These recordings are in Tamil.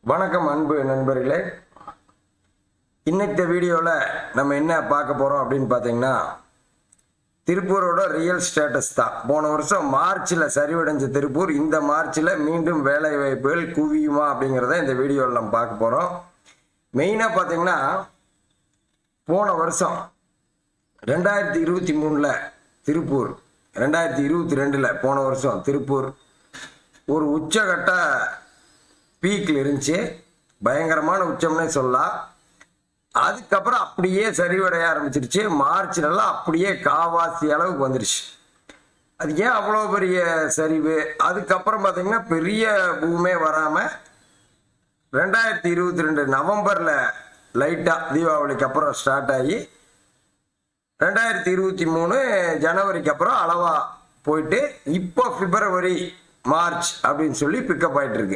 வணக்கம் அன்பு நண்பர்களே இன்னைக்கு வீடியோவில் நம்ம என்ன பார்க்க போகிறோம் அப்படின்னு பார்த்தீங்கன்னா திருப்பூரோட ரியல் ஸ்டேட்டஸ் தான் போன வருஷம் மார்ச்சில் சரிவடைஞ்ச திருப்பூர் இந்த மார்ச்சில் மீண்டும் வேலை வாய்ப்புகள் குவியுமா அப்படிங்கிறத இந்த வீடியோவில் நம்ம பார்க்க போகிறோம் மெயினாக பார்த்தீங்கன்னா போன வருஷம் ரெண்டாயிரத்தி இருபத்தி மூணில் திருப்பூர் ரெண்டாயிரத்தி இருபத்தி ரெண்டில் போன வருஷம் திருப்பூர் ஒரு உச்சகட்ட பீக்கில் இருந்துச்சு பயங்கரமான உச்சம்னே சொல்லலாம் அதுக்கப்புறம் அப்படியே சரிவடைய ஆரம்பிச்சிருச்சு மார்ச்லலாம் அப்படியே காவாசி அளவுக்கு வந்துருச்சு அது ஏன் அவ்வளோ பெரிய சரிவு அதுக்கப்புறம் பார்த்தீங்கன்னா பெரிய பூமே வராமல் ரெண்டாயிரத்தி இருபத்தி ரெண்டு நவம்பரில் லைட்டாக தீபாவளிக்கு அப்புறம் ஸ்டார்ட் ஆகி ரெண்டாயிரத்தி இருபத்தி மூணு ஜனவரிக்கு அப்புறம் அளவா போயிட்டு இப்போ பிப்ரவரி மார்ச் அப்படின்னு சொல்லி பிக்கப் ஆயிட்டு இருக்கு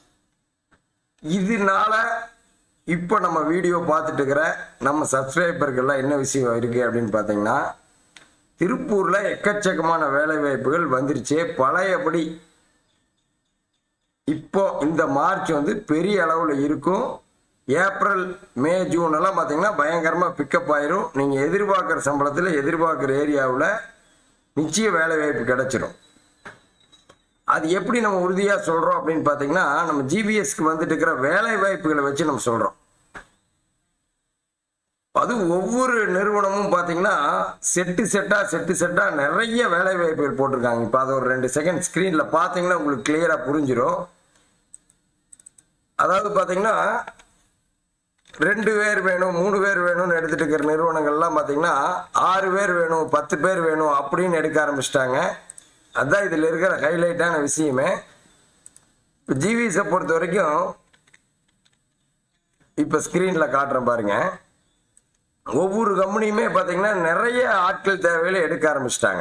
இதனால இப்போ நம்ம வீடியோ பார்த்துட்டு இருக்கிற நம்ம சப்ஸ்கிரைபர்கள்லாம் என்ன விஷயம் இருக்கு அப்படின்னு பார்த்தீங்கன்னா திருப்பூர்ல எக்கச்சக்கமான வேலை வாய்ப்புகள் வந்துருச்சு பழையபடி இப்போ இந்த மார்ச் வந்து பெரிய அளவில் இருக்கும் ஏப்ரல் மே ஜூன் எல்லாம் பார்த்தீங்கன்னா பயங்கரமாக பிக்கப் ஆயிரும் நீங்கள் எதிர்பார்க்குற சம்பளத்தில் எதிர்பார்க்குற ஏரியாவில் நிச்சய வேலை வாய்ப்பு கிடைச்சிடும் அது எப்படி நம்ம உறுதியாக சொல்கிறோம் அப்படின்னு பார்த்தீங்கன்னா நம்ம ஜிபிஎஸ்க்கு வந்துட்டு இருக்கிற வேலை வாய்ப்புகளை வச்சு நம்ம சொல்கிறோம் அது ஒவ்வொரு நிறுவனமும் பார்த்தீங்கன்னா செட்டு செட்டாக செட்டு செட்டாக நிறைய வேலை வாய்ப்புகள் போட்டிருக்காங்க இப்போ அது ஒரு ரெண்டு செகண்ட் ஸ்க்ரீனில் பார்த்தீங்கன்னா உங்களுக்கு கிளியராக புரிஞ்சிடும் அதாவது பார்த்தீங்கன்னா ரெண்டு பேர் வேணும் மூணு பேர் வேணும்னு எடுத்துட்டு இருக்கிற நிறுவனங்கள்லாம் பார்த்தீங்கன்னா ஆறு பேர் வேணும் பத்து பேர் வேணும் அப்படின்னு எடுக்க ஆரம்பிச்சிட்டாங்க அதுதான் இதில் இருக்கிற ஹைலைட்டான விஷயமே இப்போ ஜிவிஸை பொறுத்த வரைக்கும் இப்போ ஸ்க்ரீனில் காட்டுறேன் பாருங்க ஒவ்வொரு கம்பெனியுமே பார்த்தீங்கன்னா நிறைய ஆட்கள் தேவையில எடுக்க ஆரம்பிச்சிட்டாங்க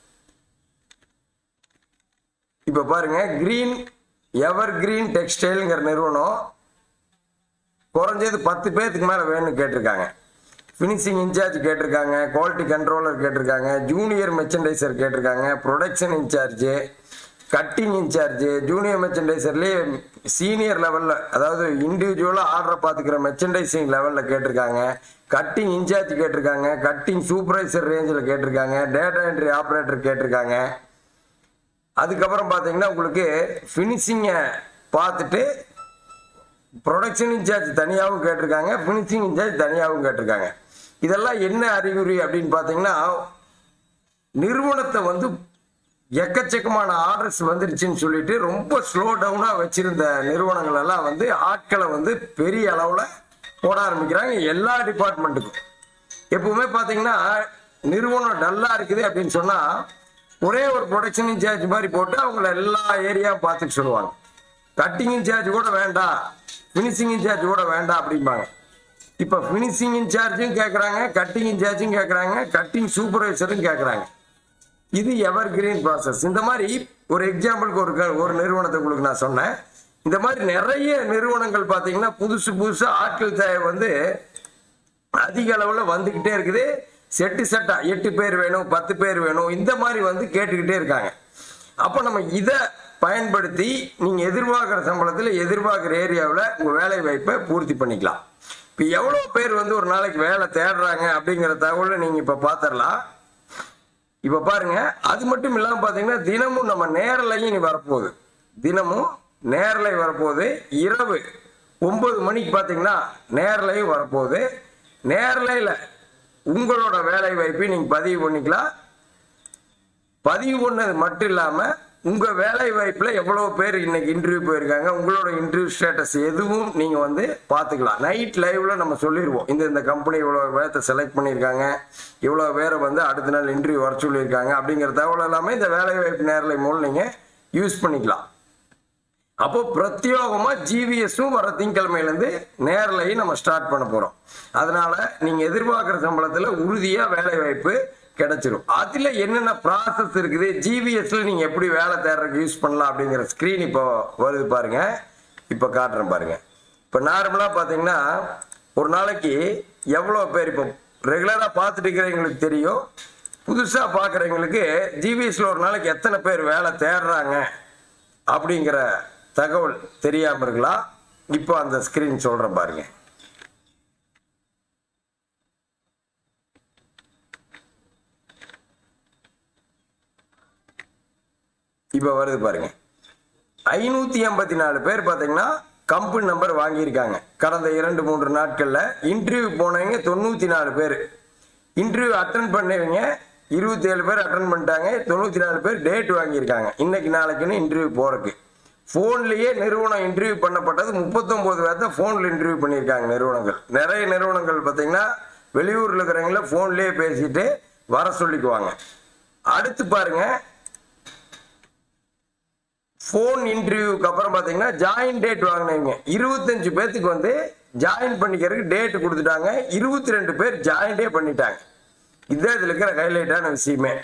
இப்போ பாருங்க கிரீன் எவர் கிரீன் டெக்ஸ்டைலுங்கிற நிறுவனம் குறைஞ்சது பத்து பேர்த்துக்கு மேலே வேணும்னு கேட்டிருக்காங்க ஃபினிஷிங் இன்சார்ஜ் கேட்டிருக்காங்க குவாலிட்டி கண்ட்ரோலர் கேட்டிருக்காங்க ஜூனியர் மெர்ச்சன்டைசர் கேட்டிருக்காங்க production incharge cutting incharge junior மெர்ச்சன்டைசர்லேயே சீனியர் லெவலில் அதாவது இண்டிவிஜுவலாக ஆர்டரை பார்த்துக்கிற மெர்ச்சன்டைசிங் லெவலில் கேட்டிருக்காங்க கட்டிங் இன்சார்ஜ் கேட்டிருக்காங்க கட்டிங் சூப்பர்வைசர் ரேஞ்சில் கேட்டிருக்காங்க டேட்டா என்ட்ரி ஆப்ரேட்டர் கேட்டிருக்காங்க அதுக்கப்புறம் பார்த்தீங்கன்னா உங்களுக்கு ஃபினிஷிங்கை பார்த்துட்டு ப்ரொடக்ஷன் இன்சார்ஜ் தனியாகவும் கேட்டிருக்காங்க ஃபினிஷிங் இன்சார்ஜ் தனியாகவும் கேட்டிருக்காங்க இதெல்லாம் என்ன அறிகுறி அப்படின்னு பார்த்தீங்கன்னா நிறுவனத்தை வந்து எக்கச்சக்கமான ஆர்டர்ஸ் வந்துருச்சுன்னு சொல்லிட்டு ரொம்ப ஸ்லோ டவுனாக வச்சிருந்த நிறுவனங்கள் எல்லாம் வந்து ஆட்களை வந்து பெரிய அளவில் போட ஆரம்பிக்கிறாங்க எல்லா டிபார்ட்மெண்ட்டுக்கும் எப்பவுமே பார்த்தீங்கன்னா நிறுவனம் டல்லாக இருக்குது அப்படின்னு சொன்னால் ஒரே ஒரு ப்ரொடக்ஷன் இன்சார்ஜ் மாதிரி போட்டு அவங்கள எல்லா ஏரியாவும் பார்த்துக்க சொல்லுவாங்க கட்டிங் இன்சார்ஜ் கூட வேண்டாம் ஃபினிஷிங் இன்சார்ஜ் கூட வேண்டாம் அப்படிம்பாங்க இப்போ ஃபினிஷிங் இன்சார்ஜும் கேட்குறாங்க கட்டிங் இன்சார்ஜும் கேட்குறாங்க கட்டிங் சூப்பர்வைசரும் கேட்குறாங்க இது எவர் கிரீன் ப்ராசஸ் இந்த மாதிரி ஒரு எக்ஸாம்பிளுக்கு ஒரு க- ஒரு நிறுவனத்தை உங்களுக்கு நான் சொன்னேன் இந்த மாதிரி நிறைய நிறுவனங்கள் பார்த்தீங்கன்னா புதுசு புதுசு ஆட்கள் தேவை வந்து அதிக அளவில் வந்துக்கிட்டே இருக்குது செட்டு செட்டா எட்டு பேர் வேணும் பத்து பேர் வேணும் இந்த மாதிரி வந்து கேட்டுக்கிட்டே இருக்காங்க அப்போ நம்ம இதை பயன்படுத்தி நீங்கள் எதிர்பார்க்குற சம்பளத்தில் எதிர்பார்க்குற ஏரியாவில் உங்கள் வேலை வாய்ப்பை பூர்த்தி பண்ணிக்கலாம் இப்போ எவ்வளோ பேர் வந்து ஒரு நாளைக்கு வேலை தேடுறாங்க அப்படிங்கிற தகவலை நீங்கள் இப்போ பார்த்துடலாம் இப்போ பாருங்க அது மட்டும் இல்லாமல் பார்த்தீங்கன்னா தினமும் நம்ம நேரலையும் இனி வரப்போகுது தினமும் நேரலை வரப்போகுது இரவு ஒன்பது மணிக்கு பார்த்தீங்கன்னா நேரலையும் வரப்போகுது நேரலையில் உங்களோட வேலை வாய்ப்பை நீங்கள் பதிவு பண்ணிக்கலாம் பதிவு பண்ணது மட்டும் இல்லாமல் உங்கள் வேலை வாய்ப்பில் எவ்வளோ பேர் இன்னைக்கு இன்டர்வியூ போயிருக்காங்க உங்களோட இன்டர்வியூ ஸ்டேட்டஸ் எதுவும் நீங்கள் வந்து பார்த்துக்கலாம் நைட் லைவ்ல நம்ம சொல்லிடுவோம் இந்த இந்த கம்பெனி இவ்வளோ பேர்த்த செலக்ட் பண்ணியிருக்காங்க இவ்வளோ பேரை வந்து அடுத்த நாள் இன்டர்வியூ வர சொல்லியிருக்காங்க அப்படிங்கிற தகவல் எல்லாமே இந்த வேலை வாய்ப்பு நேரலை மூலம் நீங்கள் யூஸ் பண்ணிக்கலாம் அப்போ பிரத்யோகமாக ஜிவிஎஸும் வர திங்கக்கிழமையிலேருந்து நேரலையும் நம்ம ஸ்டார்ட் பண்ண போகிறோம் அதனால நீங்கள் எதிர்பார்க்குற சம்பளத்தில் உறுதியாக வேலை வாய்ப்பு கிடைச்சிரும் அதில் என்னென்ன ப்ராசஸ் இருக்குது ஜிவிஎஸ்ல நீங்கள் எப்படி வேலை தேடுறதுக்கு யூஸ் பண்ணலாம் அப்படிங்கிற ஸ்க்ரீன் இப்போ வருது பாருங்க இப்போ காட்டுறேன் பாருங்க இப்போ நார்மலாக பார்த்தீங்கன்னா ஒரு நாளைக்கு எவ்வளோ பேர் இப்போ ரெகுலராக பார்த்துட்டு இருக்கிறவங்களுக்கு தெரியும் புதுசாக பார்க்குறவங்களுக்கு ஜிவிஎஸ்ல ஒரு நாளைக்கு எத்தனை பேர் வேலை தேடுறாங்க அப்படிங்கிற தகவல் தெரியாமல் இருக்கலாம் இப்போ அந்த ஸ்கிரீன் சொல்றேன் பாருங்க இப்போ வருது பாருங்க ஐநூத்தி எண்பத்தி நாலு பேர் பார்த்தீங்கன்னா கம்பெனி நம்பர் வாங்கியிருக்காங்க கடந்த இரண்டு மூன்று நாட்கள்ல இன்டர்வியூ போனவங்க தொண்ணூத்தி நாலு பேர் இன்டர்வியூ அட்டன் பண்ணவங்க இருபத்தி ஏழு பேர் அட்டன் பண்ணிட்டாங்க தொண்ணூத்தி நாலு பேர் டேட் வாங்கியிருக்காங்க இன்னைக்கு நாளைக்குன்னு இன்டர்வியூ போறதுக்கு ஃபோன்லயே நிறுவனம் இன்டர்வியூ பண்ணப்பட்டது முப்பத்தொன்பது பேர்த்த ஃபோனில் இன்டர்வியூ பண்ணியிருக்காங்க நிறுவனங்கள் நிறைய நிறுவனங்கள் பார்த்தீங்கன்னா வெளியூர்ல இருக்கிறவங்கள ஃபோன்லயே பேசிட்டு வர சொல்லிக்குவாங்க அடுத்து பாருங்க ஃபோன் இன்டர்வியூக்கு அப்புறம் பார்த்தீங்கன்னா ஜாயின் டேட் வாங்கினவங்க இருபத்தஞ்சு பேர்த்துக்கு வந்து ஜாயின் பண்ணிக்கிறதுக்கு டேட் கொடுத்துட்டாங்க இருபத்தி ரெண்டு பேர் ஜாயின்டே பண்ணிட்டாங்க இதுதான் இதில் இருக்கிற ஹைலைட்டான விஷயமே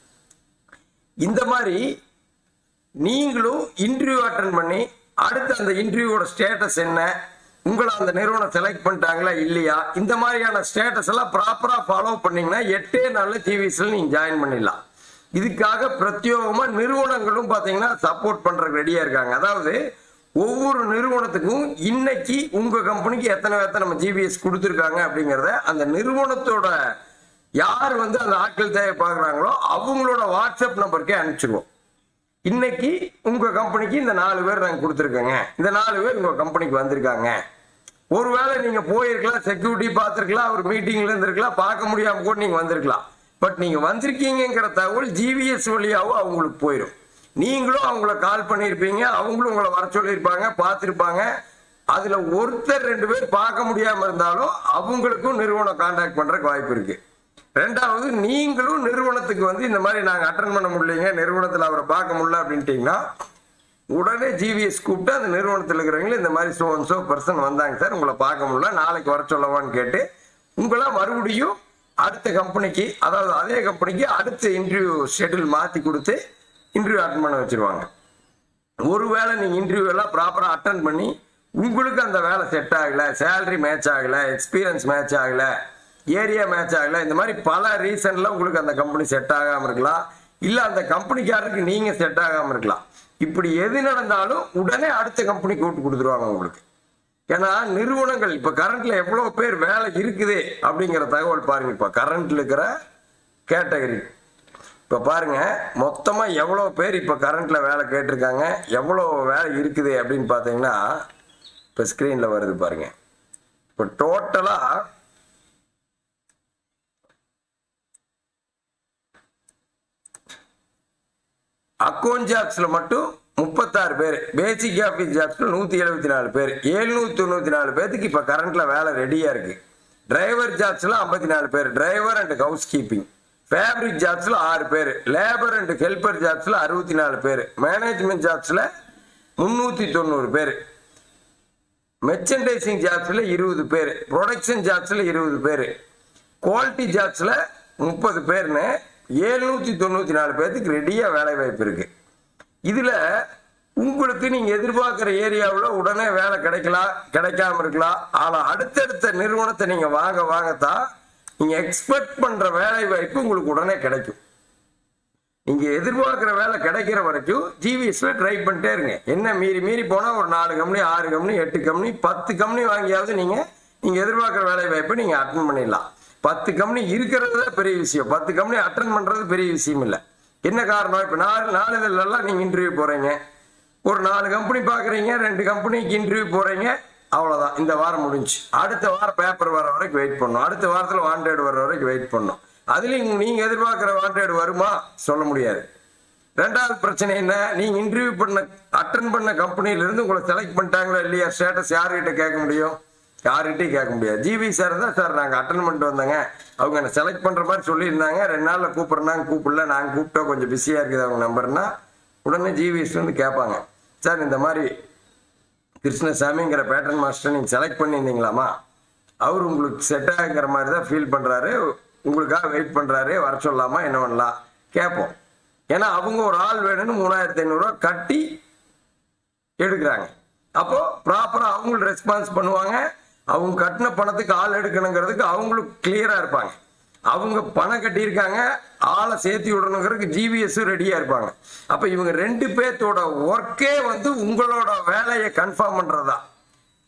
இந்த மாதிரி நீங்களும் இன்டர்வியூ அட்டன் பண்ணி அடுத்து அந்த இன்டர்வியூவோட ஸ்டேட்டஸ் என்ன உங்களை அந்த நிறுவனம் செலக்ட் பண்ணிட்டாங்களா இல்லையா இந்த மாதிரியான ஸ்டேட்டஸ் எல்லாம் ப்ராப்பரா ஃபாலோ பண்ணீங்கன்னா எட்டே நாள்ல டிவிஸ்ல நீங்க ஜாயின் பண்ணிடலாம் இதுக்காக பிரத்யேகமா நிறுவனங்களும் பாத்தீங்கன்னா சப்போர்ட் பண்றதுக்கு ரெடியா இருக்காங்க அதாவது ஒவ்வொரு நிறுவனத்துக்கும் இன்னைக்கு உங்க கம்பெனிக்கு எத்தனை எத்தனை நம்ம ஜிபிஎஸ் கொடுத்துருக்காங்க அப்படிங்கறத அந்த நிறுவனத்தோட யார் வந்து அந்த ஆட்கள் தேவை பார்க்குறாங்களோ அவங்களோட வாட்ஸ்அப் நம்பருக்கே அனுப்பிச்சிடுவோம் இன்னைக்கு உங்க கம்பெனிக்கு இந்த நாலு பேர் நாங்க கொடுத்துருக்கோங்க இந்த நாலு பேர் உங்க கம்பெனிக்கு வந்திருக்காங்க ஒருவேளை நீங்க போயிருக்கலாம் செக்யூரிட்டி பார்த்துருக்கலாம் ஒரு மீட்டிங்ல இருந்திருக்கலாம் பார்க்க முடியாம கூட நீங்க வந்திருக்கலாம் பட் நீங்க வந்திருக்கீங்கிற தகவல் ஜிவிஎஸ் வழியாவும் அவங்களுக்கு போயிடும் நீங்களும் அவங்கள கால் பண்ணியிருப்பீங்க அவங்களும் உங்களை வர சொல்லியிருப்பாங்க பார்த்துருப்பாங்க அதுல ஒருத்தர் ரெண்டு பேர் பார்க்க முடியாம இருந்தாலும் அவங்களுக்கும் நிறுவனம் கான்டாக்ட் பண்றதுக்கு வாய்ப்பு இருக்கு ரெண்டாவது நீங்களும் நிறுவனத்துக்கு வந்து இந்த மாதிரி நாங்க அட்டன் பண்ண முடியலைங்க நிறுவனத்தில் அவரை பார்க்க முடியல அப்படின்ட்டீங்கன்னா உடனே ஜிவிஎஸ் கூப்பிட்டு அந்த நிறுவனத்தில் இருக்கிறவங்க இந்த மாதிரி சோ சோ பர்சன் வந்தாங்க சார் உங்களை பார்க்க முடியல நாளைக்கு வர சொல்லவான்னு கேட்டு உங்களை மறுபடியும் அடுத்த கம்பெனிக்கு அதாவது அதே கம்பெனிக்கு அடுத்த இன்டர்வியூ ஷெட்யூல் மாற்றி கொடுத்து இன்டர்வியூ அட்டன் பண்ண வச்சிருவாங்க ஒருவேளை நீங்க இன்டர்வியூ எல்லாம் ப்ராப்பரா அட்டன் பண்ணி உங்களுக்கு அந்த வேலை செட் ஆகல சேலரி மேட்ச் ஆகல எக்ஸ்பீரியன்ஸ் மேட்ச் ஆகல ஏரியா மேட்ச் ஆகல இந்த மாதிரி பல ரீசன்ல உங்களுக்கு அந்த கம்பெனி செட் ஆகாம இருக்கலாம் இல்ல அந்த கம்பெனிக்காரருக்கு நீங்க செட் ஆகாம இருக்கலாம் இப்படி எது நடந்தாலும் உடனே அடுத்த கம்பெனி கூப்பிட்டு கொடுத்துருவாங்க உங்களுக்கு ஏன்னா நிறுவனங்கள் இப்ப கரண்ட்ல எவ்வளவு பேர் வேலை இருக்குது அப்படிங்கிற தகவல் பாருங்க இப்ப கரண்ட்ல இருக்கிற கேட்டகரி இப்ப பாருங்க மொத்தமா எவ்வளவு பேர் இப்ப கரண்ட்ல வேலை கேட்டிருக்காங்க எவ்வளவு வேலை இருக்குது அப்படின்னு பாத்தீங்கன்னா இப்ப ஸ்கிரீன்ல வருது பாருங்க இப்ப டோட்டலா அக்கௌண்ட் ஜாப்ஸ்ல மட்டும் முப்பத்தாறு பேர் பேசிக் ஆஃபீஸ் ஜாப்ஸ்ல நூத்தி எழுபத்தி நாலு பேர் எழுநூத்தி தொண்ணூத்தி நாலு பேருக்கு இப்ப கரண்ட்ல வேலை ரெடியா இருக்கு டிரைவர் ஜாப்ஸ்ல ஐம்பத்தி நாலு பேர் driver and housekeeping fabric ஜாப்ஸ்ல ஆறு பேர் லேபர் அண்ட் ஹெல்பர் ஜாப்ஸ்ல அறுபத்தி நாலு பேர் மேனேஜ்மெண்ட் ஜாப்ஸ்ல முன்னூத்தி தொண்ணூறு பேர் மெர்ச்சன்டைசிங் ஜாப்ஸ்ல இருபது பேர் ப்ரொடக்ஷன் ஜாப்ஸ்ல இருபது பேர் குவாலிட்டி ஜாப்ஸ்ல முப்பது பேர்னு எழுநூத்தி தொண்ணூத்தி நாலு பேர்த்துக்கு ரெடியா வேலை வாய்ப்பு இருக்கு இதுல உங்களுக்கு நீங்க எதிர்பார்க்கிற ஏரியாவில் உடனே வேலை கிடைக்கலாம் கிடைக்காம இருக்கலாம் ஆனா அடுத்தடுத்த நிறுவனத்தை நீங்க வாங்க வாங்கத்தான் நீங்க எக்ஸ்பெக்ட் பண்ற வேலை வாய்ப்பு உங்களுக்கு உடனே கிடைக்கும் நீங்க எதிர்பார்க்கிற வேலை கிடைக்கிற வரைக்கும் ஜிவிஎஸ்ல ட்ரை பண்ணிட்டே இருங்க என்ன மீறி மீறி போனா ஒரு நாலு கம்பெனி ஆறு கம்பெனி எட்டு கம்பெனி பத்து கம்பெனி வாங்கியாவது நீங்க நீங்க எதிர்பார்க்கிற வேலை வாய்ப்பை நீங்க அட்டன் பண்ணிடலாம் பத்து கம்பெனி இருக்கிறது தான் பெரிய விஷயம் பத்து கம்பெனி அட்டன் பண்றது பெரிய விஷயம் இல்லை என்ன காரணம் இப்ப நாலு நாளிதழ்லாம் நீங்க இன்டர்வியூ போறீங்க ஒரு நாலு கம்பெனி பாக்குறீங்க ரெண்டு கம்பெனிக்கு இன்டர்வியூ போறீங்க அவ்வளவுதான் இந்த வாரம் முடிஞ்சு அடுத்த வாரம் பேப்பர் வர வரைக்கும் வெயிட் பண்ணும் அடுத்த வாரத்துல வாண்டட் வர வரைக்கும் வெயிட் பண்ணும் அதுலயும் நீங்க எதிர்பார்க்கிற வாண்டட் வருமா சொல்ல முடியாது ரெண்டாவது பிரச்சனை என்ன நீங்க இன்டர்வியூ பண்ண அட்டன் பண்ண கம்பெனில இருந்து உங்களை செலக்ட் பண்ணிட்டாங்களா இல்லையா ஸ்டேட்டஸ் யாருகிட்ட கேட்க முடியும் யாருகிட்டையும் கேட்க முடியாது ஜிவி சார் தான் சார் நாங்கள் அட்டன் பண்ணிட்டு வந்தோங்க அவங்க என்ன செலக்ட் பண்ற மாதிரி சொல்லியிருந்தாங்க ரெண்டு நாளில் கூப்பிட்றாங்க கூப்பிடல நாங்கள் கூப்பிட்டோம் கொஞ்சம் பிஸியாக இருக்குது அவங்க நம்பர்னா உடனே ஜிவிஎஸ் வந்து கேட்பாங்க சார் இந்த மாதிரி கிருஷ்ணசாமிங்கிற பேட்டர்ன் மாஸ்டர் நீங்கள் செலக்ட் பண்ணியிருந்தீங்களாமா அவர் உங்களுக்கு செட் ஆகிற மாதிரி தான் ஃபீல் பண்ணுறாரு உங்களுக்காக வெயிட் பண்ணுறாரு வர சொல்லலாமா என்ன பண்ணலாம் கேட்போம் ஏன்னா அவங்க ஒரு ஆள் வேணும்னு மூணாயிரத்தி ஐநூறுரூவா கட்டி எடுக்கிறாங்க அப்போ ப்ராப்பரா அவங்களும் ரெஸ்பான்ஸ் பண்ணுவாங்க அவங்க கட்டின பணத்துக்கு ஆள் எடுக்கணுங்கிறதுக்கு அவங்களும் கிளியரா இருப்பாங்க அவங்க பணம் கட்டியிருக்காங்க ஆளை சேர்த்து விடணுங்கிறதுக்கு ஜிபிஎஸ் ரெடியா இருப்பாங்க அப்ப இவங்க ரெண்டு பேர்த்தோட ஒர்க்கே வந்து உங்களோட வேலையை கன்ஃபார்ம் பண்றதா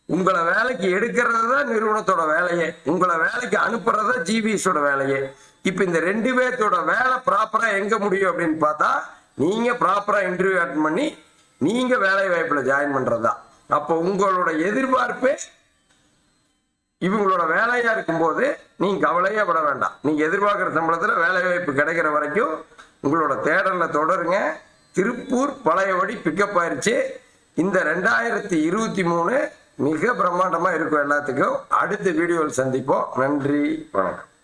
உங்களை வேலைக்கு எடுக்கிறது தான் நிறுவனத்தோட வேலையே உங்களை வேலைக்கு அனுப்புறது தான் ஜிவிஎஸோட வேலையே இப்போ இந்த ரெண்டு பேர்த்தோட வேலை ப்ராப்பரா எங்க முடியும் அப்படின்னு பார்த்தா நீங்க ப்ராப்பரா இன்டர்வியூ அட்டன் பண்ணி நீங்க வேலை வாய்ப்புல ஜாயின் பண்றதா அப்போ உங்களோட எதிர்பார்ப்பே இவங்களோட வேலையா இருக்கும்போது நீங்க கவலையே பட வேண்டாம் நீங்க எதிர்பார்க்குற சம்பளத்துல வேலை வாய்ப்பு கிடைக்கிற வரைக்கும் உங்களோட தேடல்ல தொடருங்க திருப்பூர் பழையபடி பிக்கப் ஆயிருச்சு இந்த ரெண்டாயிரத்தி இருபத்தி மூணு மிக பிரம்மாண்டமா இருக்கும் எல்லாத்துக்கும் அடுத்த வீடியோவில் சந்திப்போம் நன்றி வணக்கம்